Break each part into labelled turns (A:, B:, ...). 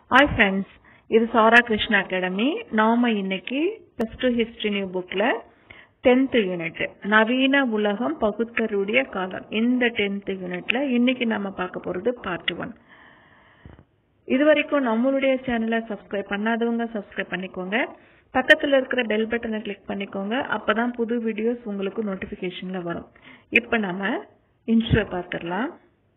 A: hi friends இது சாரா Krishna academy நாம இன்னைக்கு பிளஸ் டூ ஹிஸ்டரி நியூ புக்ல டென்த் யூனிட் நவீன உலகம் பகுத்தறிவுடைய காலம் இந்த டென்த் யூனிட்ல இன்னைக்கு நம்ம பார்க்க போறது பார்ட் ஒன் இது வரைக்கும் நம்மளுடைய சேனலை சப்ஸ்கிரைப் பண்ணாதவங்க சப்ஸ்கிரைப் பண்ணிக்கோங்க பக்கத்துல இருக்கிற பெல் பட்டனை கிளிக் பண்ணிக்கோங்க அப்பதான் புது வீடியோஸ் உங்களுக்கு நோட்டிபிகேஷன்ல வரும் இப்ப நம்ம இன்ட்ரோ பார்த்துடலாம்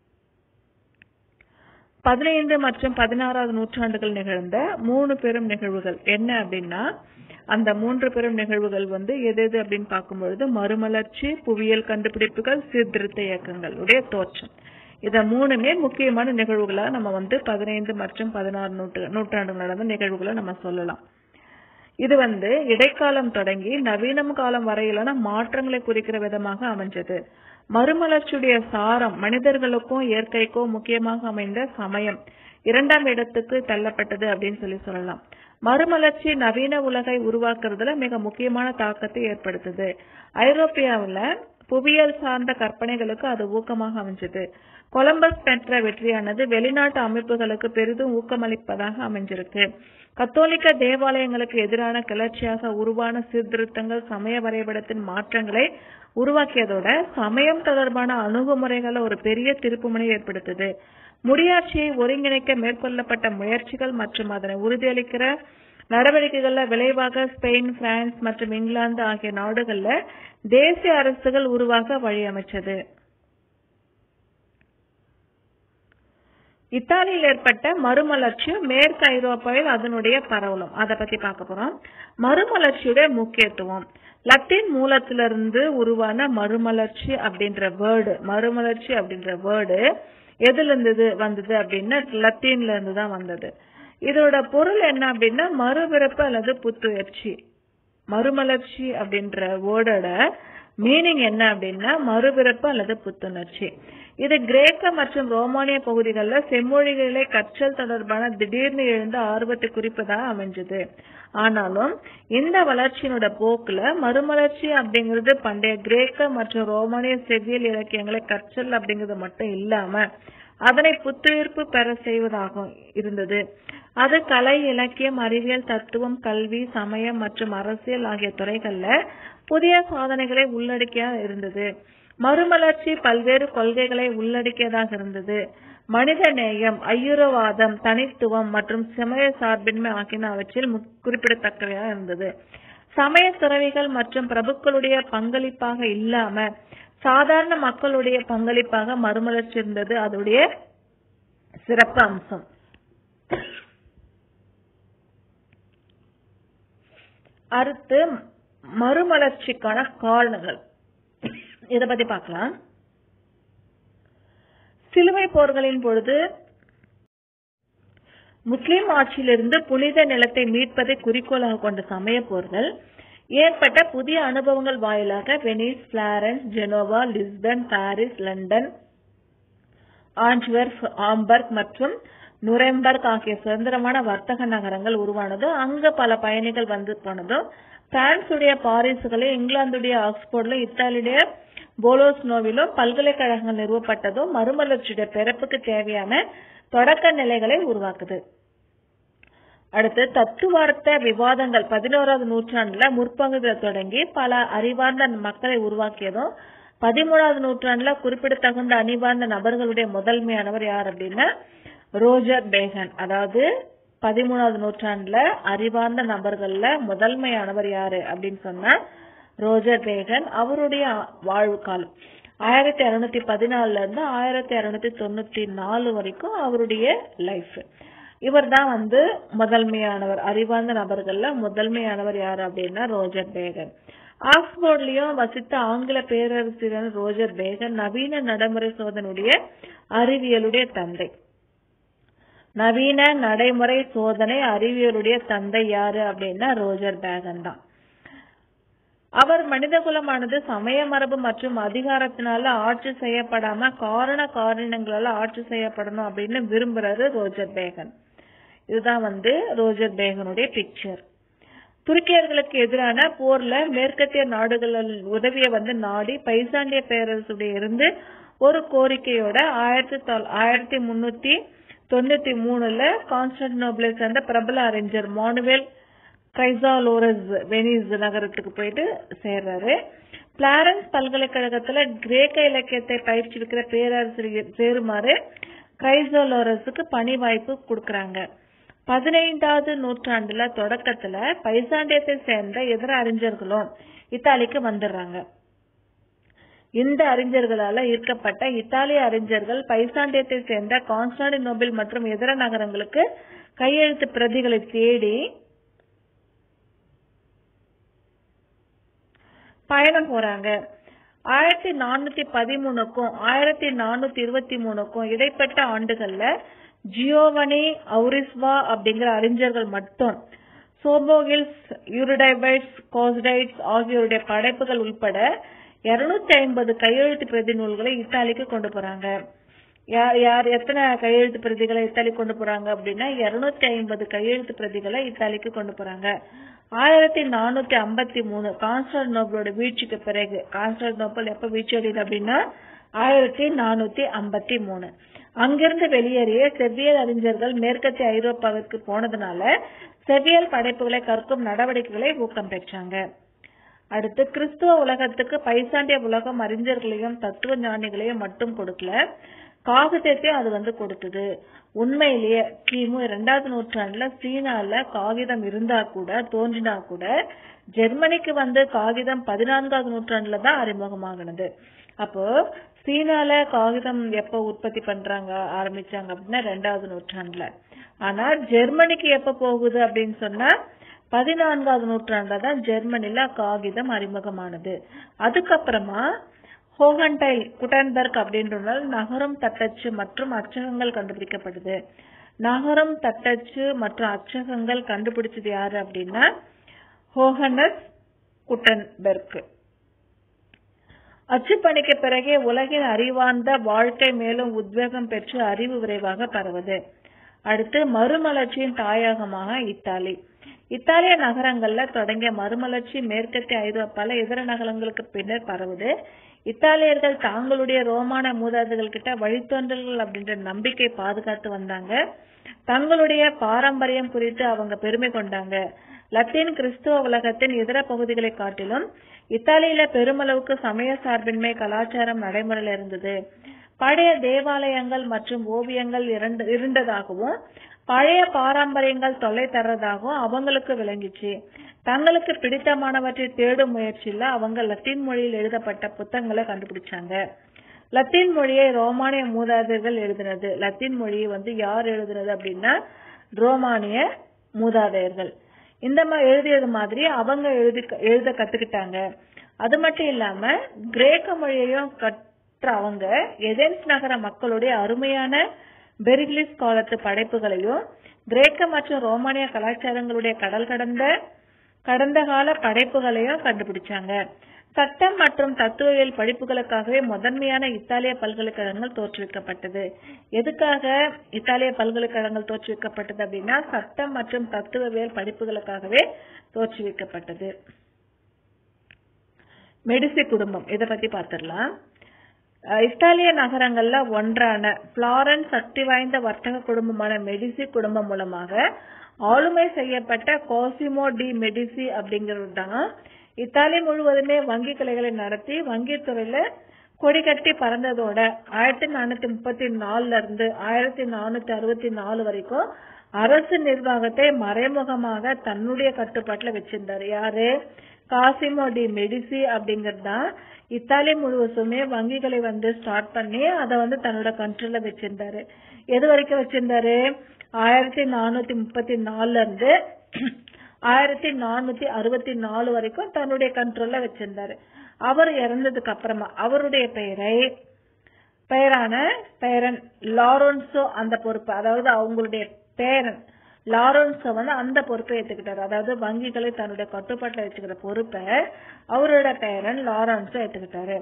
A: பதினைந்து மற்றும் பதினாறாவது நூற்றாண்டுகள் நிகழ்ந்த மூணு பெரும் நிகழ்வுகள் என்ன அப்படின்னா அந்த மூன்று பெரும் நிகழ்வுகள் வந்து எது எது அப்படின்னு பார்க்கும்பொழுது மறுமலர்ச்சி புவியியல் கண்டுபிடிப்புகள் சீர்திருத்த இயக்கங்கள் உடைய தோற்றம் இத மூணுமே முக்கியமான நிகழ்வுகளா நம்ம வந்து பதினைந்து மற்றும் பதினாறு நூற்று நூற்றாண்டு நடந்த நிகழ்வுகளை நம்ம சொல்லலாம் இது வந்து இடைக்காலம் தொடங்கி நவீனம் காலம் வரையிலான மாற்றங்களை குறிக்கிற விதமாக அமைஞ்சது மறுமலர்ச்சியுடைய சாரம் மனிதர்களுக்கும் இயற்கைக்கும் முக்கியமாக அமைந்த சமயம் இரண்டாம் இடத்துக்கு தள்ளப்பட்டது அப்படின்னு சொல்லி சொல்லலாம் மறுமலர்ச்சி நவீன உலகை உருவாக்குறதுல மிக முக்கியமான தாக்கத்தை ஏற்படுத்துது ஐரோப்பியாவுல புவியியல் சார்ந்த கற்பனைகளுக்கு அது ஊக்கமாக அமைஞ்சது கொலம்பஸ் பெற்ற வெற்றியானது வெளிநாட்டு அமைப்புகளுக்கு பெரிதும் ஊக்கமளிப்பதாக அமைஞ்சிருக்கு கத்தோலிக்க தேவாலயங்களுக்கு எதிரான கிளர்ச்சியாக உருவான சீர்திருத்தங்கள் சமய வரைபடத்தின் மாற்றங்களை உருவாக்கியதோட சமயம் தொடர்பான அணுகுமுறைகளை ஒரு பெரிய திருப்புமுனை ஏற்படுத்துது முடியாட்சியை ஒருங்கிணைக்க மேற்கொள்ளப்பட்ட முயற்சிகள் மற்றும் அதனை உறுதியளிக்கிற நடவடிக்கைகள்ல விளைவாக ஸ்பெயின் பிரான்ஸ் மற்றும் இங்கிலாந்து ஆகிய நாடுகள்ல தேசிய அரசுகள் உருவாக வழியமைச்சது இத்தாலியில் ஏற்பட்ட மறுமலர்ச்சியும் மேற்கு ஐரோப்பாவில் அதனுடைய பரவலும் அதை பத்தி பார்க்க போறோம் மறுமலர்ச்சியுடைய முக்கியத்துவம் லத்தீன் மூலத்திலிருந்து உருவான மறுமலர்ச்சி அப்படின்ற வேர்டு மறுமலர்ச்சி அப்படின்ற வேர்டு எதுல இருந்தது வந்தது அப்படின்னா லத்தீன்ல இருந்து தான் வந்தது இதோட பொருள் என்ன அப்படின்னா மறுபிறப்பு அல்லது புத்துயர்ச்சி மறுமலர்ச்சி அப்படின்ற வேர்டோட மீனிங் என்ன அப்படின்னா மறுபிறப்பு அல்லது புத்துணர்ச்சி இது கிரேக்க மற்றும் ரோமானிய பகுதிகளில் செம்மொழிகளை கற்றல் தொடர்பான திடீர்னு எழுந்த ஆர்வத்தை குறிப்பதாக அமைஞ்சது ஆனாலும் இந்த வளர்ச்சியினோட போக்குல மறுமலர்ச்சி அப்படிங்கிறது பண்டைய கிரேக்க மற்றும் ரோமானிய செவ்வியல் இலக்கியங்களை கற்றல் அப்படிங்கிறது மட்டும் இல்லாம அதனை புத்துயிர்ப்பு பெற செய்வதாகவும் இருந்தது அது கலை இலக்கியம் அறிவியல் தத்துவம் கல்வி சமயம் மற்றும் அரசியல் ஆகிய துறைகள்ல புதிய சாதனைகளை உள்ளடக்கிய இருந்தது மறுமலர்ச்சி பல்வேறு கொள்கைகளை உள்ளடக்கியதாக இருந்தது மனித நேயம் ஐயுறவாதம் தனித்துவம் மற்றும் சமய சார்பின்மை ஆகியனவற்றில் குறிப்பிடத்தக்கவையாக இருந்தது சமய துறவிகள் மற்றும் பிரபுக்களுடைய பங்களிப்பாக இல்லாம சாதாரண மக்களுடைய பங்களிப்பாக மறுமலர்ச்சி இருந்தது அதோடைய சிறப்பு அம்சம் அடுத்து மறுமலர்ச்சிக்கான காரணங்கள் இத பத்தி பார்க்கலாம் சிலுவை போர்களின் பொழுது முஸ்லிம் ஆட்சியிலிருந்து புனித நிலத்தை மீட்பதை குறிக்கோளாக கொண்ட சமய போர்கள் ஏற்பட்ட புதிய அனுபவங்கள் வாயிலாக Venice Florence Genoa Lisbon Paris London Antwerp Hamburg மற்றும் நுரெம்பர்க் ஆகிய சுதந்திரமான வர்த்தக நகரங்கள் உருவானது அங்க பல பயணிகள் வந்து போனதும் பிரான்சுடைய பாரிசுகளில் இங்கிலாந்துடைய ஆக்ஸ்போர்ட்ல இத்தாலியுடைய போலோஸ்னோவிலும் பல்கலைக்கழகங்கள் நிறுவப்பட்டதும் மறுமலர்ச்சியுடைய பிறப்புக்கு தேவையான தொடக்க நிலைகளை உருவாக்குது அடுத்து தத்துவார்த்த விவாதங்கள் பதினோராவது நூற்றாண்டுல முற்பகுதியில் தொடங்கி பல அறிவார்ந்த மக்களை உருவாக்கியதும் பதிமூணாவது நூற்றாண்டுல குறிப்பிடத்தகுந்த அணிவார்ந்த நபர்களுடைய முதன்மையானவர் யார் அப்படின்னா ரோஜர் பேகன் அதாவது பதிமூணாவது நூற்றாண்டுல அறிவார்ந்த நபர்கள்ல முதன்மையானவர் யாரு அப்படின்னு சொன்னா ரோஜர் பேகன் அவருடைய வாழ்வு காலம் ஆயிரத்தி அறுநூத்தி பதினாலுல இருந்து ஆயிரத்தி அறுநூத்தி தொண்ணூத்தி நாலு வரைக்கும் அவருடைய லைஃப் இவர் தான் வந்து முதன்மையானவர் அறிவார்ந்த நபர்கள்ல முதன்மையானவர் யாரு அப்படின்னா ரோஜர் பேகன் ஆக்ஸ்போர்ட்லயும் வசித்த ஆங்கில பேரரசியர் ரோஜர் பேகன் நவீன நடைமுறை சோதனுடைய அறிவியலுடைய தந்தை நவீன நடைமுறை சோதனை அறிவியலுடைய தந்தை யாரு அப்படின்னா ரோஜர் பேகன் தான் அவர் மனித குலமானது சமய மரபு மற்றும் அதிகாரத்தினால ஆட்சி செய்யப்படாம காரண காரணங்களால ஆட்சி செய்யப்படணும் அப்படின்னு விரும்புறாரு ரோஜர் பேகன் இதுதான் வந்து ரோஜர் பேகனுடைய பிக்சர் துருக்கியர்களுக்கு எதிரான போர்ல மேற்கத்திய நாடுகள் உதவியை வந்து நாடி பைசாண்டிய பேரரசுடைய இருந்து ஒரு கோரிக்கையோட ஆயிரத்தி ஆயிரத்தி முன்னூத்தி தொண்ணூத்தி மூணுல கான்ஸ்டன்டினோபிளை சேர்ந்த பிரபல அறிஞர் மானுவேல் கிரைசாலோரஸ் வெனிஸ் நகரத்துக்கு போயிட்டு சேர்றாரு பிளாரன்ஸ் பல்கலைக்கழகத்துல கிரேக்க இலக்கியத்தை பயிற்சிருக்கிற பேராசிரியர் சேருமாறு கிரைசாலோரஸுக்கு பணி வாய்ப்பு கொடுக்கறாங்க பதினைந்தாவது நூற்றாண்டுல தொடக்கத்துல பைசாண்டியத்தை சேர்ந்த இதர அறிஞர்களும் இத்தாலிக்கு வந்துடுறாங்க இந்த அறிஞர்களால ஈர்க்கப்பட்ட இத்தாலிய அறிஞர்கள் பைசாண்டியத்தை சேர்ந்த கான்ஸ்டாண்டினோபிள் மற்றும் இதர நகரங்களுக்கு கையெழுத்து பிரதிகளை தேடி பயணம் போறாங்க ஆயிரத்தி நானூத்தி பதிமூணுக்கும் ஆயிரத்தி நானூத்தி இருபத்தி மூணுக்கும் இடைப்பட்ட ஆண்டுகள்ல ஜியோவனி அவுரிஸ்வா அப்படிங்கிற அறிஞர்கள் மட்டும் சோபோகில்ஸ் யூரிடைபைட்ஸ் கோஸ்டைட்ஸ் ஆகியோருடைய படைப்புகள் உட்பட இருநூத்தி ஐம்பது கையெழுத்து பிரதி நூல்களை இத்தாலிக்கு கொண்டு போறாங்க யார் யார் எத்தனை கையெழுத்து பிரதிகளை இத்தாலி கொண்டு போறாங்க அப்படின்னா இருநூத்தி ஐம்பது கையெழுத்து பிரதிகளை இத்தாலிக்கு கொண்டு போறாங்க ஆயிரத்தி நானூத்தி ஐம்பத்தி மூணு கான்ஸ்டன்டினோபிளோட வீழ்ச்சிக்கு பிறகு கான்ஸ்டன்டினோபிள் எப்ப வீழ்ச்சி அடையுது அப்படின்னா ஆயிரத்தி நானூத்தி ஐம்பத்தி மூணு அங்கிருந்து வெளியேறிய செவ்வியல் அறிஞர்கள் மேற்கத்திய ஐரோப்பாவிற்கு போனதுனால செவ்வியல் படைப்புகளை கற்கும் நடவடிக்கைகளை ஊக்கம் பெற்றாங்க அடுத்து கிறிஸ்துவ உலகத்துக்கு பைசாண்டிய உலகம் அறிஞர்களையும் தத்துவ ஞானிகளையும் மட்டும் கொடுக்கல காகிதத்தையும் அது வந்து கொடுத்தது உண்மையிலேயே கிமு இரண்டாவது நூற்றாண்டுல சீனால காகிதம் இருந்தா கூட தோன்றினா கூட ஜெர்மனிக்கு வந்து காகிதம் பதினான்காவது நூற்றாண்டுல தான் அறிமுகமாகினது அப்போ சீனால காகிதம் எப்ப உற்பத்தி பண்றாங்க ஆரம்பிச்சாங்க அப்படின்னா ரெண்டாவது நூற்றாண்டுல ஆனா ஜெர்மனிக்கு எப்ப போகுது அப்படின்னு சொன்னா பதினான்காவது நூற்றாண்டுல தான் ஜெர்மனில காகிதம் அறிமுகமானது அதுக்கப்புறமா ஹோகன்டைல் குட்டன்பர்க் அப்படின்றதால் நகரம் தட்டச்சு மற்றும் அச்சகங்கள் கண்டுபிடிக்கப்படுது நகரம் தட்டச்சு மற்றும் அச்சகங்கள் கண்டுபிடிச்சது யாரு அப்படின்னா ஹோகனஸ் குட்டன்பெர்க் அச்சுப்பணிக்கு பிறகே உலகின் அறிவார்ந்த வாழ்க்கை மேலும் உத்வேகம் பெற்று அறிவு விரைவாக பரவுது அடுத்து மறுமலர்ச்சியின் தாயகமாக இத்தாலி இத்தாலிய நகரங்கள்ல தொடங்கிய மறுமலர்ச்சி மேற்கத்திய ஐரோப்பால இதர நகரங்களுக்கு பின்னர் பரவுது இத்தாலியர்கள் தாங்களுடைய ரோமான மூதாதைகள் கிட்ட வழித்தோன்றல்கள் அப்படின்ற நம்பிக்கை பாதுகாத்து வந்தாங்க தங்களுடைய பாரம்பரியம் குறித்து அவங்க பெருமை கொண்டாங்க லத்தீன் கிறிஸ்துவ உலகத்தின் இதர பகுதிகளை காட்டிலும் இத்தாலியில பெருமளவுக்கு சமய சார்பின்மை கலாச்சாரம் நடைமுறையில் இருந்தது பழைய தேவாலயங்கள் மற்றும் ஓவியங்கள் இரண்டு இருண்டதாகவும் பழைய பாரம்பரியங்கள் தொல்லை தர்றதாகவும் அவங்களுக்கு விளங்கிச்சு தங்களுக்கு பிடித்தமானவற்றை தேடும் முயற்சியில அவங்க லத்தீன் மொழியில் எழுதப்பட்ட புத்தகங்களை கண்டுபிடிச்சாங்க லத்தீன் மொழியை ரோமானிய மூதாதையர்கள் எழுதினது லத்தீன் மொழியை வந்து யார் எழுதினது அப்படின்னா ரோமானிய மூதாதையர்கள் இந்த மாதிரி எழுதியது மாதிரி அவங்க எழுதி எழுத கத்துக்கிட்டாங்க அது மட்டும் இல்லாம கிரேக்க மொழியையும் கற்ற அவங்க எதென்ஸ் நகர மக்களுடைய அருமையான பெரிகிலிஸ் காலத்து படைப்புகளையும் கிரேக்க மற்றும் ரோமானிய கலாச்சாரங்களுடைய கடல் கடந்த கடந்த கால படைப்புகளையும் கண்டுபிடிச்சாங்க சட்டம் மற்றும் தத்துவவியல் படிப்புகளுக்காகவே முதன்மையான இத்தாலிய பல்கலைக்கழகங்கள் தோற்றுவிக்கப்பட்டது எதுக்காக இத்தாலிய பல்கலைக்கழகங்கள் தோற்றுவிக்கப்பட்டது அப்படின்னா சட்டம் மற்றும் தத்துவவியல் படிப்புகளுக்காகவே தோற்றுவிக்கப்பட்டது மெடிசி குடும்பம் இத பத்தி பார்த்திடலாம் இத்தாலிய நகரங்கள்ல ஒன்றான பிளாரன்ஸ் சக்தி வாய்ந்த வர்த்தக குடும்பமான மெடிசி குடும்பம் மூலமாக ஆளுமை செய்யப்பட்ட கோசிமோ டி மெடிசி அப்படிங்கிறது தான் இத்தாலி முழுவதுமே வங்கி கிளைகளை நடத்தி வங்கி துறையில கொடி கட்டி பறந்ததோட ஆயிரத்தி நானூத்தி முப்பத்தி நாலுல இருந்து ஆயிரத்தி நானூத்தி அறுபத்தி நாலு வரைக்கும் அரசு நிர்வாகத்தை மறைமுகமாக தன்னுடைய கட்டுப்பாட்டுல வச்சிருந்தாரு யாரு காசிமோ டி மெடிசி அப்படிங்கிறது தான் இத்தாலி முழுவதுமே வங்கிகளை வந்து ஸ்டார்ட் பண்ணி அதை வந்து தன்னோட கண்ட்ரோல்ல வச்சிருந்தாரு எது வரைக்கும் வச்சிருந்தாரு ஆயிரத்தி நானூத்தி முப்பத்தி நாலுல இருந்து ஆயிரத்தி நானூத்தி அறுபத்தி நாலு வரைக்கும் தன்னுடைய கண்ட்ரோல்ல வச்சிருந்தாரு அவர் இறந்ததுக்கு அப்புறமா அவருடைய பெயரை பெயரான பேரன் லாரன்சோ அந்த பொறுப்பு அதாவது அவங்களுடைய பேரன் லாரன்சோ வந்து அந்த பொறுப்பை ஏத்துக்கிட்டாரு அதாவது வங்கிகளை தன்னுடைய கட்டுப்பாட்டுல வச்சுக்கிற பொறுப்பை அவரோட பேரன் லாரன்சோ ஏத்துக்கிட்டாரு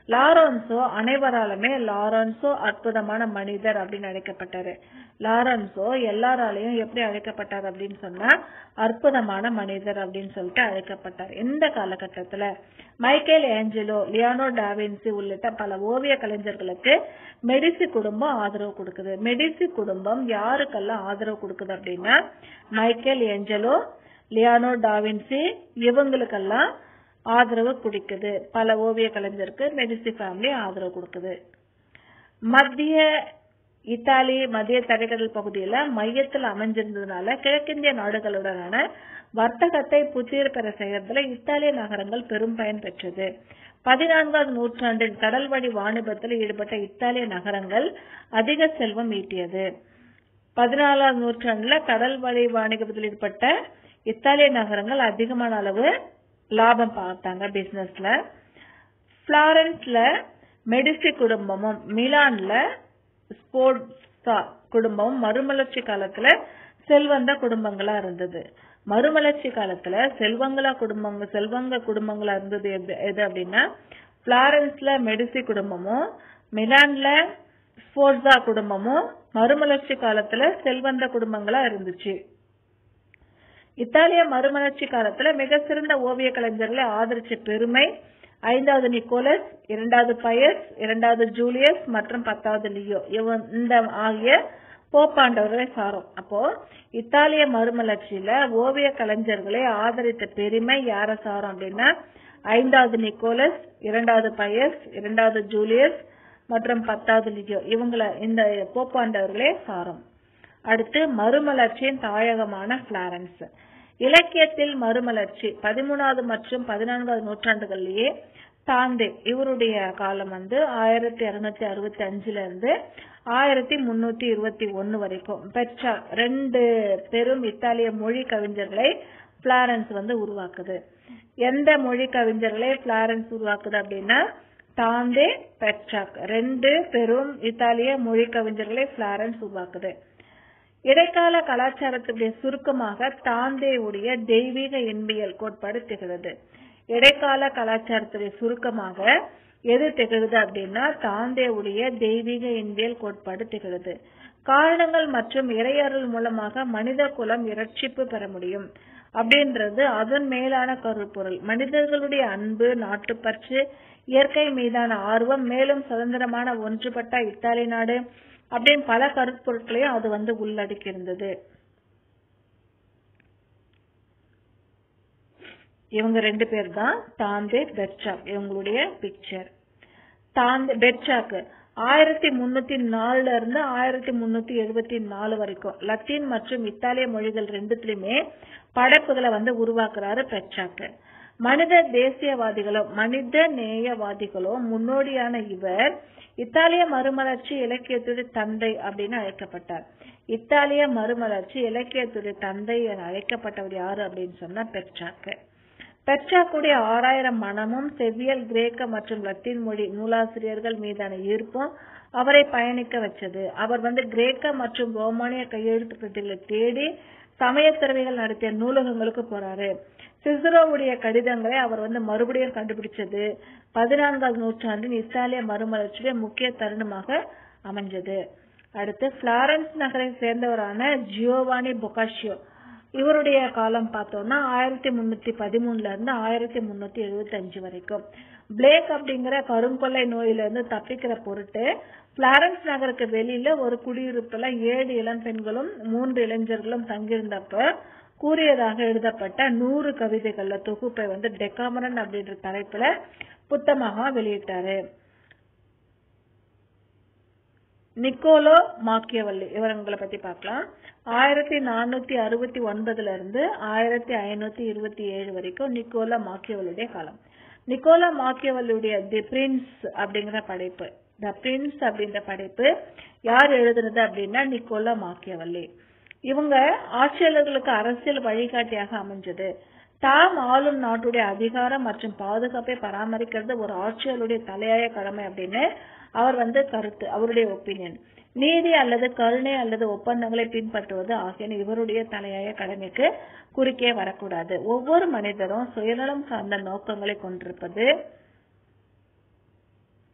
A: லாரன்சோ அனைவராலுமே லாரன்சோ அற்புதமான மனிதர் அப்படின்னு அழைக்கப்பட்டாரு லாரன்சோ எல்லாராலையும் எப்படி அழைக்கப்பட்டார் அப்படின்னு சொன்னா அற்புதமான மனிதர் அப்படின்னு சொல்லிட்டு அழைக்கப்பட்டார் இந்த காலகட்டத்துல மைக்கேல் ஏஞ்சலோ லியானோ டாவின்சி உள்ளிட்ட பல ஓவிய கலைஞர்களுக்கு மெடிசி குடும்பம் ஆதரவு கொடுக்குது மெடிசி குடும்பம் யாருக்கெல்லாம் ஆதரவு கொடுக்குது அப்படின்னா மைக்கேல் ஏஞ்சலோ லியானோ டாவின்சி இவங்களுக்கெல்லாம் ஆதரவு கொடுக்குது பல ஓவிய கலைஞருக்கு மெடிசி ஃபேமிலி ஆதரவு கொடுக்குது மத்திய இத்தாலி மத்திய தரைக்கடல் பகுதியில மையத்தில் அமைஞ்சிருந்ததுனால கிழக்கிந்திய நாடுகளுடனான வர்த்தகத்தை புத்துயிர் பெற செய்யறதுல இத்தாலிய நகரங்கள் பெரும் பயன் பெற்றது பதினான்காவது நூற்றாண்டின் கடல் வழி வாணிபத்தில் ஈடுபட்ட இத்தாலிய நகரங்கள் அதிக செல்வம் ஈட்டியது பதினாலாவது நூற்றாண்டுல கடல் வழி வாணிபத்தில் ஈடுபட்ட இத்தாலிய நகரங்கள் அதிகமான அளவு லாபம் பார்த்தாங்க பிசினஸ்ல பிளாரன்ஸ்ல மெடிசி குடும்பமும் மிலான்ல ஸ்போர்ட்ஸா குடும்பமும் மறுமலர்ச்சி காலத்துல செல்வந்த குடும்பங்களா இருந்தது மறுமலர்ச்சி காலத்துல செல்வங்களா குடும்பங்க செல்வங்க குடும்பங்களா இருந்தது எது- எது அப்படின்னா பிளாரன்ஸ்ல மெடிசி குடும்பமும் மிலான்ல ஸ்போர்ட்ஸா குடும்பமும் மறுமலர்ச்சி காலத்துல செல்வந்த குடும்பங்களா இருந்துச்சு இத்தாலிய மறுமலர்ச்சி காலத்துல மிக சிறந்த ஓவிய கலைஞர்களை ஆதரிச்ச பெருமை ஐந்தாவது நிக்கோலஸ் இரண்டாவது பயஸ் இரண்டாவது ஜூலியஸ் மற்றும் பத்தாவது லியோ இவன் இந்த ஆகிய போப்பாண்டவர்களை சாரும் அப்போ இத்தாலிய மறுமலர்ச்சியில ஓவிய கலைஞர்களை ஆதரித்த பெருமை யார சாரும் அப்படின்னா ஐந்தாவது நிக்கோலஸ் இரண்டாவது பயஸ் இரண்டாவது ஜூலியஸ் மற்றும் பத்தாவது லியோ இவங்கள இந்த போப்பாண்டவர்களே சாரும் அடுத்து மறுமலர்ச்சியின் தாயகமான பிளாரன்ஸ் இலக்கியத்தில் மறுமலர்ச்சி பதிமூணாவது மற்றும் பதினான்காவது நூற்றாண்டுகளிலேயே தாந்தே இவருடைய காலம் வந்து ஆயிரத்தி இருநூத்தி அறுபத்தி அஞ்சுல இருந்து ஆயிரத்தி முன்னூத்தி இருபத்தி ஒன்னு வரைக்கும் பெட்ரா ரெண்டு பெரும் இத்தாலிய மொழி கவிஞர்களை பிளாரன்ஸ் வந்து உருவாக்குது எந்த மொழி கவிஞர்களை பிளாரன்ஸ் உருவாக்குது அப்படின்னா தாந்தே பெட்ராக் ரெண்டு பெரும் இத்தாலிய மொழி கவிஞர்களை பிளாரன்ஸ் உருவாக்குது இடைக்கால கலாச்சாரத்துடைய சுருக்கமாக தாந்தேவுடைய தெய்வீக இன்பியல் கோட்பாடு திகழுது இடைக்கால கலாச்சாரத்துடைய சுருக்கமாக எது திகழுது அப்படின்னா தாந்தேவுடைய தெய்வீக இன்பியல் கோட்பாடு திகழுது காரணங்கள் மற்றும் இறையருள் மூலமாக மனித குலம் இரட்சிப்பு பெற முடியும் அப்படின்றது அதன் மேலான கருப்பொருள் மனிதர்களுடைய அன்பு நாட்டுப்பற்று இயற்கை மீதான ஆர்வம் மேலும் சுதந்திரமான ஒன்றுபட்ட இத்தாலி நாடு அப்படின்னு பல கருப்பொருட்களையும் அது வந்து உள்ளடக்கி இருந்தது இவங்க ரெண்டு பேர் தான் தாந்தே பெட்சாக் இவங்களுடைய பிக்சர் தாந்தே பெட்சாக் ஆயிரத்தி முன்னூத்தி நாலுல இருந்து ஆயிரத்தி முன்னூத்தி எழுபத்தி நாலு வரைக்கும் லத்தீன் மற்றும் இத்தாலிய மொழிகள் ரெண்டுத்திலுமே படைப்புகளை வந்து உருவாக்குறாரு பெட்சாக் மனித தேசியவாதிகளோ மனித நேயவாதிகளோ முன்னோடியான இவர் இத்தாலிய மறுமலர்ச்சி இலக்கியத்துடைய தந்தை அப்படின்னு அழைக்கப்பட்டார் இத்தாலிய மறுமலர்ச்சி இலக்கியத்துடைய தந்தை என அழைக்கப்பட்டவர் யாரு அப்படின்னு சொன்னா பெட்ராக்கு பெட்ராக்குடைய ஆறாயிரம் மனமும் செவ்வியல் கிரேக்க மற்றும் லத்தீன் மொழி நூலாசிரியர்கள் மீதான ஈர்ப்பும் அவரை பயணிக்க வச்சது அவர் வந்து கிரேக்க மற்றும் ரோமானிய கையெழுத்து பிரதிகளை தேடி சமய துறவிகள் நடத்திய நூலகங்களுக்கு போறாரு சிசுரோவுடைய கடிதங்களை அவர் வந்து மறுபடியும் கண்டுபிடிச்சது பதினான்காவது நூற்றாண்டின் இத்தாலிய மறுமலர்ச்சியில முக்கிய தருணமாக அமைஞ்சது அடுத்து பிளாரன்ஸ் நகரை சேர்ந்தவரான ஜியோவானி பொகாஷியோ இவருடைய காலம் பார்த்தோம்னா ஆயிரத்தி முன்னூத்தி பதிமூணுல இருந்து ஆயிரத்தி முன்னூத்தி எழுபத்தி அஞ்சு வரைக்கும் பிளேக் அப்படிங்கிற கருங்கொள்ளை நோயில இருந்து தப்பிக்கிற பொருட்டு பிளாரன்ஸ் நகருக்கு வெளியில ஒரு குடியிருப்புல ஏழு இளம் பெண்களும் மூன்று இளைஞர்களும் தங்கியிருந்தப்ப கூறியதாக எழுதப்பட்ட நூறு கவிதைகள்ல தொகுப்பை வந்து டெக்காமரன் அப்படின்ற தலைப்புல புத்தகமாக வெளியிட்டாரு நிக்கோலோ மாக்கியவல்லி இவங்களை பத்தி பார்க்கலாம் ஆயிரத்தி நானூத்தி அறுபத்தி ஒன்பதுல இருந்து ஆயிரத்தி ஐநூத்தி இருபத்தி ஏழு வரைக்கும் நிக்கோலா மாக்கியவல்லுடைய காலம் நிக்கோலா மாக்கியவல்லுடைய தி பிரின்ஸ் அப்படிங்கிற படைப்பு த பிரின்ஸ் அப்படின்ற படைப்பு யார் எழுதுனது அப்படின்னா நிக்கோலா மாக்கியவல்லி இவங்க ஆட்சியாளர்களுக்கு அரசியல் வழிகாட்டியாக அமைஞ்சது தாம் ஆளும் நாட்டுடைய அதிகாரம் மற்றும் பாதுகாப்பை பராமரிக்கிறது ஒரு ஆட்சியாளருடைய தலையாய கடமை அப்படின்னு அவர் வந்து கருத்து அவருடைய ஒப்பீனியன் நீதி அல்லது கருணை அல்லது ஒப்பந்தங்களை பின்பற்றுவது ஆகியன இவருடைய தலையாய கடமைக்கு குறுக்கே வரக்கூடாது ஒவ்வொரு மனிதரும் சுயநலம் சார்ந்த நோக்கங்களை கொண்டிருப்பது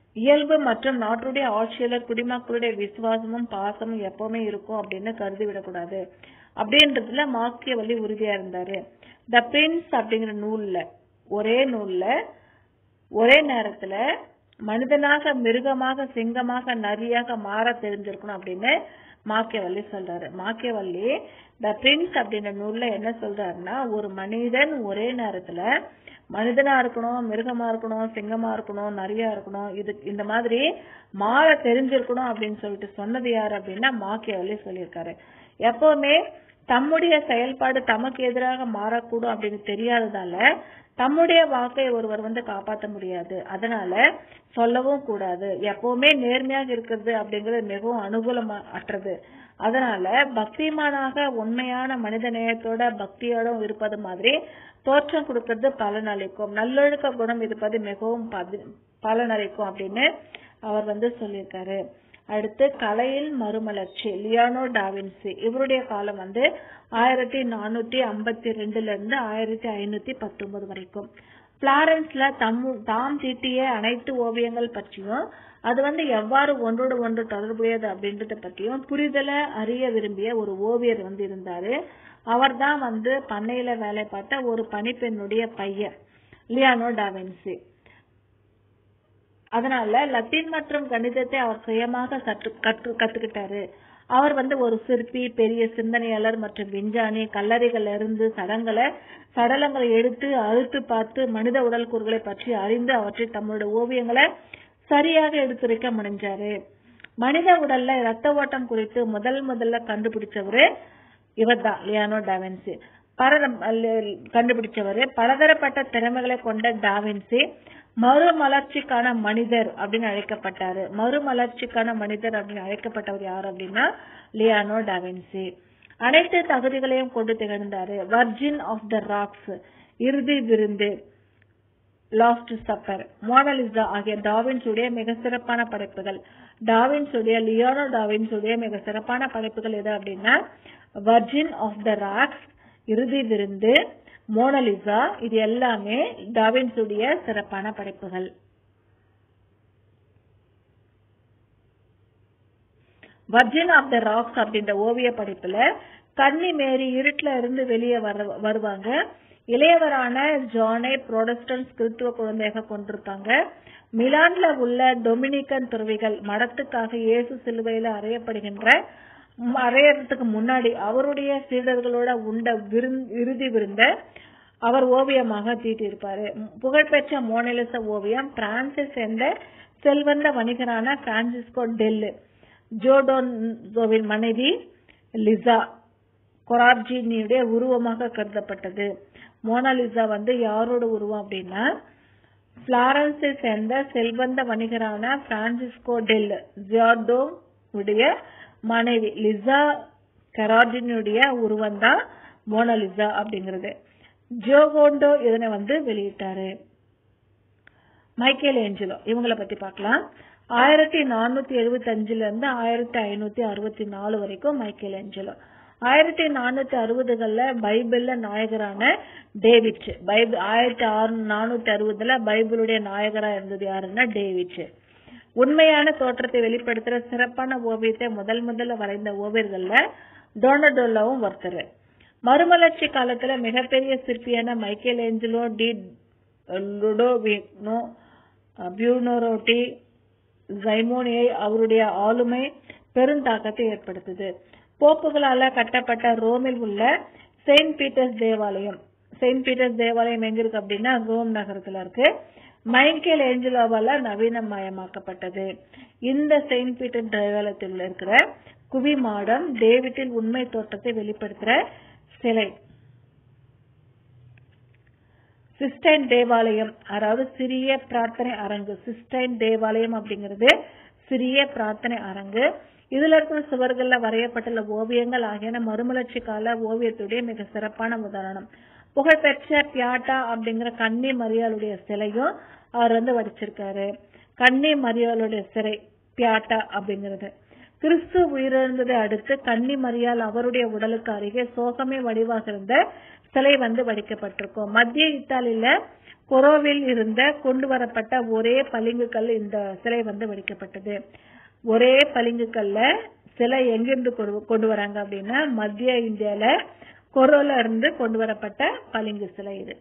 A: இயல்பு மற்றும் நாட்டுடைய ஆட்சியாளர் குடிமக்களுடைய விசுவாசமும் பாசமும் எப்பவுமே இருக்கும் அப்படின்னு கருதி விடக்கூடாது அப்படின்றதுல மாக்கியவல்லி உறுதியா இருந்தாரு த பிரின்ஸ் அப்படிங்கிற நூல்ல ஒரே நூல்ல ஒரே நேரத்துல மனிதனாக மிருகமாக சிங்கமாக நரியாக மாற தெரிஞ்சிருக்கணும் அப்படின்னு மாக்கியவல்லி சொல்றாரு மாக்கியவல்லி த பிரின்ஸ் அப்படின்ற நூல்ல என்ன சொல்றாருன்னா ஒரு மனிதன் ஒரே நேரத்துல மனிதனா இருக்கணும் மிருகமா இருக்கணும் சிங்கமா இருக்கணும் நரியா இருக்கணும் இது இந்த மாதிரி மாற தெரிஞ்சிருக்கணும் அப்படின்னு சொல்லிட்டு சொன்னது யாரு அப்படின்னா மாக்கியவல்லி சொல்லியிருக்காரு எப்பவுமே தம்முடைய செயல்பாடு தமக்கு எதிராக மாறக்கூடும் அப்படின்னு தெரியாததால தம்முடைய வாக்கை ஒருவர் வந்து காப்பாற்ற முடியாது அதனால சொல்லவும் கூடாது எப்பவுமே நேர்மையாக இருக்கிறது அப்படிங்கிறது மிகவும் அனுகூலமா அற்றது அதனால பக்திமானாக உண்மையான மனித நேயத்தோட பக்தியோட இருப்பது மாதிரி தோற்றம் கொடுக்கறது பலனளிக்கும் நல்லொழுக்க குணம் இருப்பது மிகவும் பதி- பலனளிக்கும் அப்படின்னு அவர் வந்து சொல்லியிருக்காரு அடுத்து கலையில் மறுமலர்ச்சி லியானோ டாவின்சி இவருடைய காலம் வந்து ஆயிரத்தி நானூத்தி ஐம்பத்தி ரெண்டுல இருந்து ஆயிரத்தி ஐநூத்தி பத்தொன்பது வரைக்கும் பிளாரன்ஸ்ல தம்மு தாம் தீட்டிய அனைத்து ஓவியங்கள் பற்றியும் அது வந்து எவ்வாறு ஒன்றோடு ஒன்று தொடர்புடையது அப்படின்றத பற்றியும் புரிதலை அறிய விரும்பிய ஒரு ஓவியர் வந்து இருந்தாரு அவர்தான் வந்து பண்ணையில வேலை பார்த்த ஒரு பணிப்பெண்ணுடைய பையன் லியானோ டாவின்சி அதனால லத்தீன் மற்றும் கணிதத்தை அவர் சுயமாக சற்று கற்று கத்துக்கிட்டாரு அவர் வந்து ஒரு சிற்பி பெரிய சிந்தனையாளர் மற்றும் விஞ்ஞானி கல்லறைகள்ல இருந்து சடங்களை சடலங்களை எடுத்து அழுத்து பார்த்து மனித உடல் கூறுகளை பற்றி அறிந்து அவற்றை தம்முடைய ஓவியங்களை சரியாக எடுத்துரைக்க முடிஞ்சாரு மனித உடல்ல ரத்த ஓட்டம் குறித்து முதல் முதல்ல கண்டுபிடிச்சவரு இவர்தான் லியானோ டாவின்சி பல கண்டுபிடிச்சவரு பலதரப்பட்ட திறமைகளை கொண்ட டாவின்சி மறுமலர்ச்சிக்கான மனிதர் அப்படின்னு அழைக்கப்பட்டாரு மறுமலர்ச்சிக்கான மனிதர் அப்படின்னு அழைக்கப்பட்டவர் யார் அப்படின்னா லியானோ டாவின்சி அனைத்து தகுதிகளையும் கொண்டு திகழ்ந்தாரு வர்ஜின் ஆஃப் த ராக்ஸ் இறுதி விருந்து லாஸ்ட் சப்பர் மோனலிசா ஆகிய டாவின்ஸுடைய மிக சிறப்பான படைப்புகள் டாவின்ஸுடைய லியோனோ டாவின்ஸுடைய மிக சிறப்பான படைப்புகள் எது அப்படின்னா வர்ஜின் ஆஃப் த ராக்ஸ் இறுதி விருந்து மோனலிசா இது எல்லாமே டாவின்ஸுடைய சிறப்பான படைப்புகள் வர்ஜின் ஆஃப் த ராக்ஸ் அப்படின்ற ஓவிய படைப்புல கன்னி மேரி இருட்டுல இருந்து வெளியே வர வருவாங்க இளையவரான ஜானை புரோடஸ்டன்ஸ் கிறித்துவ குழந்தையாக கொண்டிருப்பாங்க மிலான்ல உள்ள டொமினிக்கன் துறவிகள் மடத்துக்காக இயேசு சிலுவையில அறையப்படுகின்ற ம், அறையறதுக்கு முன்னாடி அவருடைய சீடர்களோட உண்ட விருந் இறுதி விருந்த அவர் ஓவியமாக தீட்டியிருப்பாரு ம், புகழ்பெற்ற மோனலிச ஓவியம் பிரான்சை சேர்ந்த செல்வந்த வணிகரான பிரான்சிஸ்கோ டெல்லு ஜோடோன்சோவின் மனைவி லிசா கொராப்ஜினியுடைய உருவமாக கருதப்பட்டது மோனாலிசா வந்து யாரோட உருவம் அப்படின்னா பிளாரன்ஸை சேர்ந்த செல்வந்த வணிகரான பிரான்சிஸ்கோ டெல் ஜியார்டோ உடைய மனைவி லிசா கரார்டினுடைய உருவம் தான் மோனாலிசா அப்படிங்கிறது ஜியோகோண்டோ இதனை வந்து வெளியிட்டாரு மைக்கேல் ஏஞ்சலோ இவங்கள பத்தி பார்க்கலாம் ஆயிரத்தி நானூத்தி எழுபத்தி அஞ்சுல இருந்து ஆயிரத்தி ஐநூத்தி அறுபத்தி நாலு வரைக்கும் மைக்கேல் ஏஞ்சலோ ஆயிரத்தி நானூத்தி அறுபதுகள்ல பைபிள்ல நாயகரான டேவிட் பைபிள் ஆயிரத்தி ஆறு நானூத்தி அறுபதுல பைபிளுடைய நாயகரா இருந்தது யாருன்னா டேவிட் உண்மையான தோற்றத்தை வெளிப்படுத்துற சிறப்பான ஓவியத்தை முதல் முதல்ல வரைந்த ஓவியர்கள்ல டோனடோலாவும் ஒருத்தர் மறுமலர்ச்சி காலத்துல மிகப்பெரிய சிற்பியான Michelangelo di Lodovico Buonarroti ஜைமோனியை அவருடைய ஆளுமை பெருந்தாக்கத்தை ஏற்படுத்துது போப்புகளால கட்டப்பட்ட ரோமில் உள்ள செயின்ட் பீட்டர்ஸ் தேவாலயம் செயின்ட் பீட்டர்ஸ் தேவாலயம் எங்க இருக்கு அப்படின்னா ரோம் நகரத்துல இருக்கு மைக்கேல் ஏஞ்சலோவால நவீனமயமாக்கப்பட்டது இந்த செயின்ட் பீட்டர் தேவாலயத்தில் இருக்கிற குவி மாடம் டேவிட்டில் உண்மை தோற்றத்தை வெளிப்படுத்துற சிலை சிஸ்டைன் தேவாலயம் அதாவது சிறிய பிரார்த்தனை அரங்கு சிஸ்டைன் தேவாலயம் அப்படிங்கிறது சிறிய பிரார்த்தனை அரங்கு இதுல இருக்கிற சுவர்கள்ல வரையப்பட்டுள்ள ஓவியங்கள் ஆகியன மறுமலர்ச்சி கால ஓவியத்துடைய மிக சிறப்பான உதாரணம் புகழ்பெற்ற பியாட்டா அப்படிங்கிற கன்னி மரியாளுடைய சிலையும் அவர் வந்து வடிச்சிருக்காரு கன்னி மரியாளுடைய சிலை பியாட்டா அப்படிங்கிறது கிறிஸ்து உயிரிழந்ததை அடுத்து கன்னி மரியாள் அவருடைய உடலுக்கு அருகே சோகமே வடிவாக இருந்த சிலை வந்து வடிக்கப்பட்டிருக்கும் மத்திய இத்தாலியில கொரோவில் இருந்த கொண்டு வரப்பட்ட ஒரே பளிங்கு கல் இந்த சிலை வந்து வெடிக்கப்பட்டது ஒரே பளிங்கு கல்ல சிலை எங்கிருந்து கொண்டு- கொண்டு வராங்க அப்படின்னா மத்திய இந்தியால கொரோல இருந்து கொண்டு வரப்பட்ட பளிங்கு சிலை இது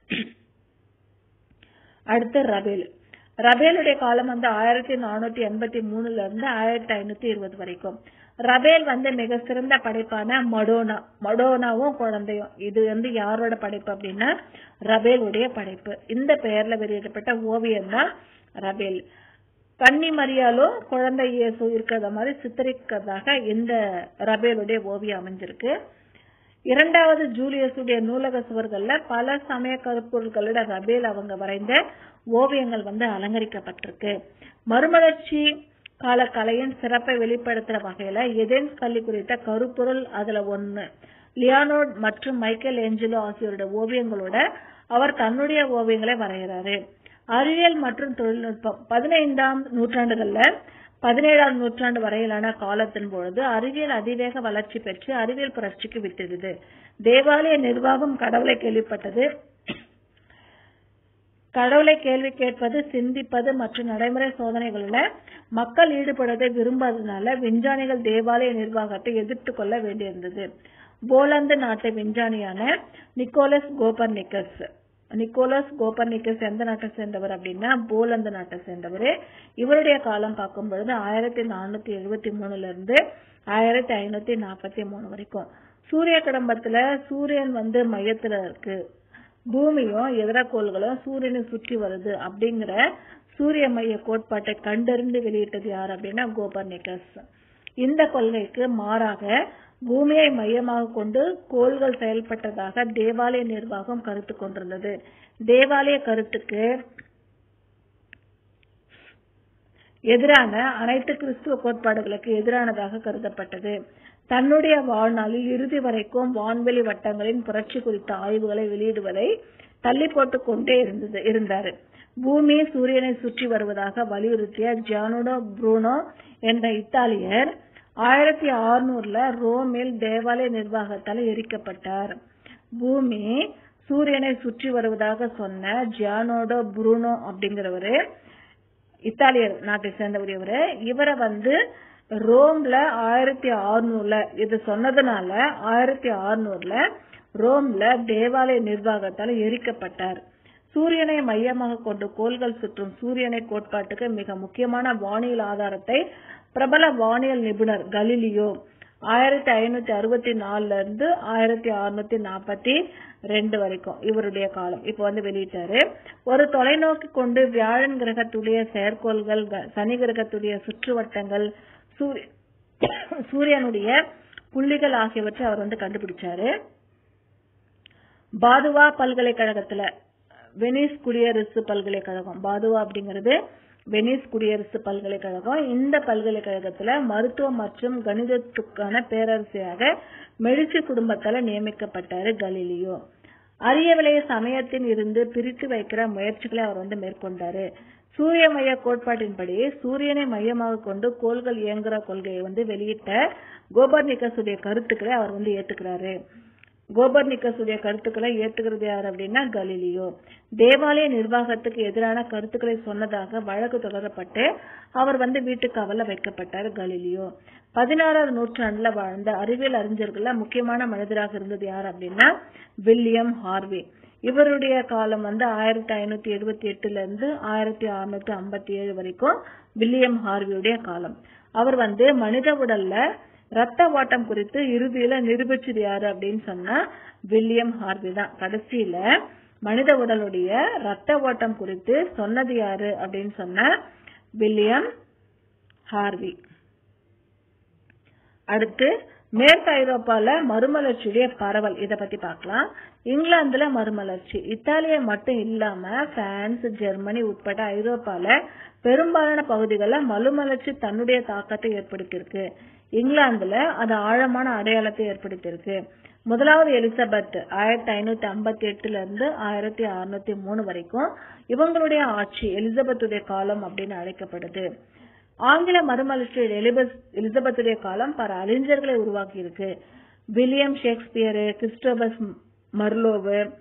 A: அடுத்து ரபேல் ரபேலுடைய காலம் வந்து ஆயிரத்தி நானூத்தி எண்பத்தி மூணுல இருந்து ஆயிரத்தி ஐநூத்தி இருபது வரைக்கும் ரபேல் வந்து மிக சிறந்த படைப்பான மடோனா மடோனாவும் குழந்தையும் இது வந்து யாரோட படைப்பு அப்படின்னா ரபேலுடைய படைப்பு இந்த பெயர்ல வெளியிடப்பட்ட ஓவியம் தான் ரபேல் கன்னி மரியாலும் குழந்தை இயேசு இருக்கிறத மாதிரி சித்தரிக்கிறதாக இந்த ரபேலுடைய ஓவியம் அமைஞ்சிருக்கு இரண்டாவது ஜூலியஸுடைய நூலக சுவர்கள்ல பல சமய கருப்பொருள்களோட ரபேல் அவங்க வரைந்த ஓவியங்கள் வந்து அலங்கரிக்கப்பட்டிருக்கு மறுமலர்ச்சி கால கலையின் சிறப்பை வெளிப்படுத்துற வகையில எதென்ஸ் கல்வி குறித்த கருப்பொருள் அதுல ஒண்ணு லியானோட் மற்றும் மைக்கேல் ஏஞ்சலோ ஆகியோருடைய ஓவியங்களோட அவர் தன்னுடைய ஓவியங்களை வரைகிறாரு அறிவியல் மற்றும் தொழில்நுட்பம் பதினைந்தாம் நூற்றாண்டுகள்ல பதினேழாம் நூற்றாண்டு வரையிலான காலத்தின் பொழுது அறிவியல் அதிவேக வளர்ச்சி பெற்று அறிவியல் புரட்சிக்கு விட்டிருது தேவாலய நிர்வாகம் கடவுளை கேள்விப்பட்டது கடவுளை கேள்வி கேட்பது சிந்திப்பது மற்றும் நடைமுறை சோதனைகளில் மக்கள் ஈடுபடுவதை விரும்பாததுனால விஞ்ஞானிகள் தேவாலய நிர்வாகத்தை எதிர்த்து கொள்ள வேண்டியிருந்தது போலந்து நாட்டு விஞ்ஞானியான நிக்கோலஸ் கோபர்னிக்கஸ் நிக்கோலஸ் கோபர்னிக்கஸ் எந்த நாட்டை சேர்ந்தவர் அப்படின்னா போலந்து நாட்டை சேர்ந்தவர் இவருடைய காலம் பார்க்கும் பொழுது ஆயிரத்தி நானூத்தி எழுபத்தி மூணுல இருந்து ஆயிரத்தி ஐநூத்தி நாற்பத்தி மூணு வரைக்கும் சூரிய கடம்பத்துல சூரியன் வந்து மையத்துல இருக்கு பூமியும் எதிரக்கோள்களும் சூரியனை சுற்றி வருது அப்படிங்கிற சூரிய மைய கோட்பாட்டை கண்டறிந்து வெளியிட்டது யார் அப்படின்னா கோபர்னிக்கஸ் இந்த கொள்கைக்கு மாறாக பூமியை மையமாக கொண்டு கோள்கள் செயல்பட்டதாக தேவாலய நிர்வாகம் கருத்து கொண்டிருந்தது தேவாலய கருத்துக்கு எதிரான அனைத்து கிறிஸ்துவ கோட்பாடுகளுக்கு எதிரானதாக கருதப்பட்டது தன்னுடைய வாழ்நாளில் இறுதி வரைக்கும் வான்வெளி வட்டங்களின் புரட்சி குறித்த ஆய்வுகளை வெளியிடுவதை தள்ளி போட்டுக் கொண்டே இருந்தது இருந்தாரு பூமி சூரியனை சுற்றி வருவதாக வலியுறுத்திய ஜானுடோ ப்ரூனோ என்ற இத்தாலியர் ஆயிரத்தி அறுநூறுல ரோமில் தேவாலய நிர்வாகத்தால் எரிக்கப்பட்டார் பூமி சூரியனை சுற்றி வருவதாக சொன்ன ஜியானோடோ புருனோ அப்படிங்கிறவரு இத்தாலியர் நாட்டை சேர்ந்தவர் இவரு இவரை வந்து ரோம்ல ஆயிரத்தி அறுநூறுல இது சொன்னதுனால ஆயிரத்தி அறுநூறுல ரோம்ல தேவாலய நிர்வாகத்தால் எரிக்கப்பட்டார் சூரியனை மையமாக கொண்டு கோள்கள் சுற்றும் சூரியனை கோட்பாட்டுக்கு மிக முக்கியமான வானியல் ஆதாரத்தை பிரபல வானியல் நிபுணர் கலிலியோ ஆயிரத்தி ஐநூத்தி அறுபத்தி நாலுல இருந்து ஆயிரத்தி அறுநூத்தி நாற்பத்தி ரெண்டு வரைக்கும் இவருடைய காலம் இப்ப வந்து வெளியிட்டாரு ஒரு தொலைநோக்கி கொண்டு வியாழன் கிரகத்துடைய செயற்கோள்கள் க- சனி கிரகத்துடைய சுற்றுவட்டங்கள் சூரிய சூரியனுடைய புள்ளிகள் ஆகியவற்றை அவர் வந்து கண்டுபிடிச்சாரு பாதுவா பல்கலைக்கழகத்துல வெனிஸ் குடியரசு பல்கலைக்கழகம் பாதுவா அப்படிங்கிறது வெனிஸ் குடியரசு பல்கலைக்கழகம் இந்த பல்கலைக்கழகத்துல மருத்துவம் மற்றும் கணிதத்துக்கான பேரரசியாக மெடிசி குடும்பத்தால நியமிக்கப்பட்டாரு கலீலியோ அரிய விளைய சமயத்தின் இருந்து பிரித்து வைக்கிற முயற்சிகளை அவர் வந்து மேற்கொண்டாரு சூரிய மைய கோட்பாட்டின்படி சூரியனை மையமாக கொண்டு கோள்கள் இயங்குற கொள்கையை வந்து வெளியிட்ட கோபர்னிக்கஸுடைய கருத்துக்களை அவர் வந்து ஏத்துக்கிறாரு கோபர்னிக்கஸுடைய கருத்துக்களை ஏத்துக்கிறது யார் அப்படின்னா கலீலியோ தேவாலய நிர்வாகத்துக்கு எதிரான கருத்துக்களை சொன்னதாக வழக்கு தொடரப்பட்டு அவர் வந்து வீட்டுக்காவல்ல வைக்கப்பட்டார் கலீலியோ பதினாறாவது நூற்றாண்டுல வாழ்ந்த அறிவியல் அறிஞர்கள்ல முக்கியமான மனிதராக இருந்தது யார் அப்படின்னா வில்லியம் ஹார்வே இவருடைய காலம் வந்து ஆயிரத்தி ஐநூத்தி எழுபத்தி எட்டுல இருந்து ஆயிரத்தி அறுநூத்தி ஐம்பத்தி ஏழு வரைக்கும் வில்லியம் ஹார்வியுடைய காலம் அவர் வந்து மனித உடல்ல ரத்த ஓட்டம் குறித்து இறுதியில நிரூபிச்சது யாரு அப்படின்னு சொன்னா வில்லியம் ஹார்வி தான் கடைசியில மனித உடலுடைய ரத்த ஓட்டம் குறித்து சொன்னது யாரு அப்படின்னு சொன்ன வில்லியம் ஹார்வி அடுத்து மேற்கு ஐரோப்பால மறுமலர்ச்சியுடைய பரவல் இத பத்தி பார்க்கலாம் இங்கிலாந்துல மறுமலர்ச்சி இத்தாலிய மட்டும் இல்லாம பிரான்ஸ் ஜெர்மனி உட்பட ஐரோப்பால பெரும்பாலான பகுதிகளில் மறுமலர்ச்சி தன்னுடைய தாக்கத்தை ஏற்படுத்தியிருக்கு இங்கிலாந்துல அது ஆழமான அடையாளத்தை ஏற்படுத்தியிருக்கு முதலாவது எலிசபெத் ஆயிரத்தி ஐநூத்தி ஐம்பத்தி எட்டுல இருந்து ஆயிரத்தி அறுநூத்தி மூணு வரைக்கும் இவங்களுடைய ஆட்சி எலிசபெத்துடைய காலம் அப்படின்னு அழைக்கப்படுது ஆங்கில மறுமலர்ச்சி எலிபஸ் எலிசபெத்துடைய காலம் பல அறிஞர்களை உருவாக்கி இருக்கு William Shakespeare Christopher Marlowe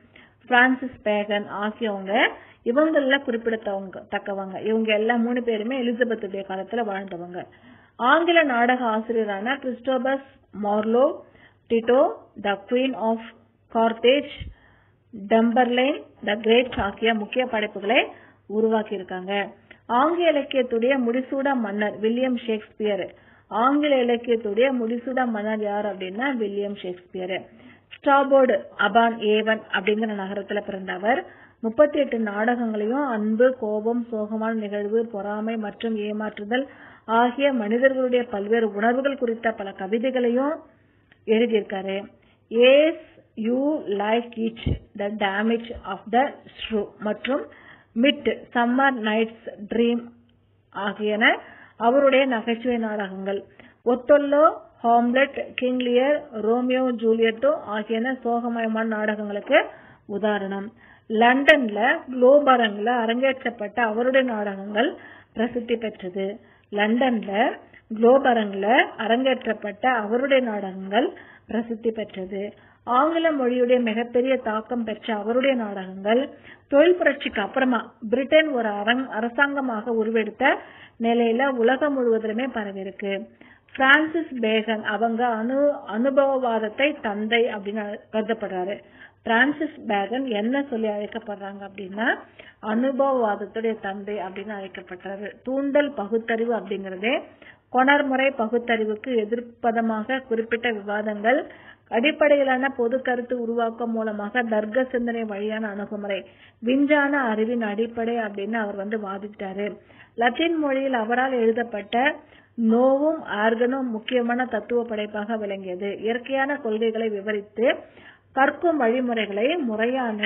A: Francis Bacon ஆகியவங்க இவங்கள குறிப்பிடத்தவங்க தக்கவங்க இவங்க எல்லா மூணு பேருமே எலிசபெத்துடைய காலத்துல வாழ்ந்தவங்க ஆங்கில நாடக ஆசிரியரான Christopher Marlowe Dido the Queen of Carthage Tamburlaine the Great ஆகிய முக்கிய படைப்புகளை உருவாக்கி இருக்காங்க ஆங்கில இலக்கியத்துடைய முடிசூடா மன்னர் வில்லியம் ஷேக்ஸ்பியர் ஆங்கில இலக்கியத்துடைய முடிசூடா மன்னர் யார் அப்படின்னா William Shakespeare Stratford upon Avon அப்படிங்கிற நகரத்துல பிறந்தவர் முப்பத்தி எட்டு நாடகங்களையும் அன்பு கோபம் சோகமான நிகழ்வு பொறாமை மற்றும் ஏமாற்றுதல் ஆகிய மனிதர்களுடைய பல்வேறு உணர்வுகள் குறித்த பல கவிதைகளையும் எழுதியிருக்காரு as you like it the damage of the shrew மற்றும் மிட் சம்மர் நைட்ஸ் ட்ரீம் ஆகியன அவருடைய நகைச்சுவை நாடகங்கள் ஒத்தொல்லோ ஹாம்லெட் கிங்லியர் ரோமியோ ஜூலியட்டோ ஆகியன சோகமயமான நாடகங்களுக்கு உதாரணம் லண்டன்ல குளோப் அரங்கில் அரங்கேற்றப்பட்ட அவருடைய நாடகங்கள் பிரசித்தி பெற்றது லண்டன்ல குளோப் அரங்கில் அரங்கேற்றப்பட்ட அவருடைய நாடகங்கள் பிரசித்தி பெற்றது ஆங்கில மொழியுடைய மிகப்பெரிய தாக்கம் பெற்ற அவருடைய நாடகங்கள் தொழில் புரட்சிக்கு அப்புறமா பிரிட்டன் ஒரு அரங் அரசாங்கமாக உருவெடுத்த நிலையில உலகம் முழுவதிலுமே பரவிருக்கு பிரான்சிஸ் பேகன் அவங்க அனு அனுபவவாதத்தை தந்தை அப்படின்னு கருதப்படுறாரு பிரான்சிஸ் பேகன் என்ன சொல்லி அழைக்கப்படுறாங்க அப்படின்னா அனுபவவாதத்துடைய தந்தை அப்படின்னு அழைக்கப்பட்டாரு தூண்டல் பகுத்தறிவு அப்படிங்கறதே கொணர்முறை பகுத்தறிவுக்கு எதிர்ப்பதமாக குறிப்பிட்ட விவாதங்கள் அடிப்படையிலான பொது கருத்து உருவாக்கம் மூலமாக தர்க்க சிந்தனை வழியான அணுகுமுறை விஞ்ஞான அறிவின் அடிப்படை அப்படின்னு அவர் வந்து வாதிட்டாரு லத்தீன் மொழியில் அவரால் எழுதப்பட்ட நோவும் ஆர்கனும் முக்கியமான தத்துவ படைப்பாக விளங்கியது இயற்கையான கொள்கைகளை விவரித்து கற்கும் வழிமுறைகளை முறையான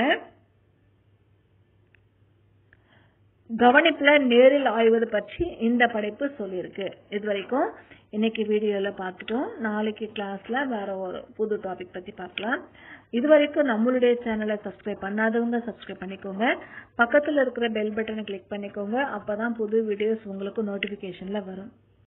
A: கவனிப்புல நேரில் ஆய்வது பற்றி இந்த படைப்பு சொல்லியிருக்கு இது வரைக்கும் இன்னைக்கு வீடியோல பார்த்துட்டோம் நாளைக்கு கிளாஸ்ல வேற ஒரு புது டாபிக் பத்தி பார்க்கலாம் இது வரைக்கும் நம்மளுடைய சேனலை சப்ஸ்கிரைப் பண்ணாதவங்க சப்ஸ்கிரைப் பண்ணிக்கோங்க பக்கத்துல இருக்கிற பெல் பட்டனை கிளிக் பண்ணிக்கோங்க அப்பதான் புது வீடியோஸ் உங்களுக்கு நோட்டிபிகேஷன்ல வரும்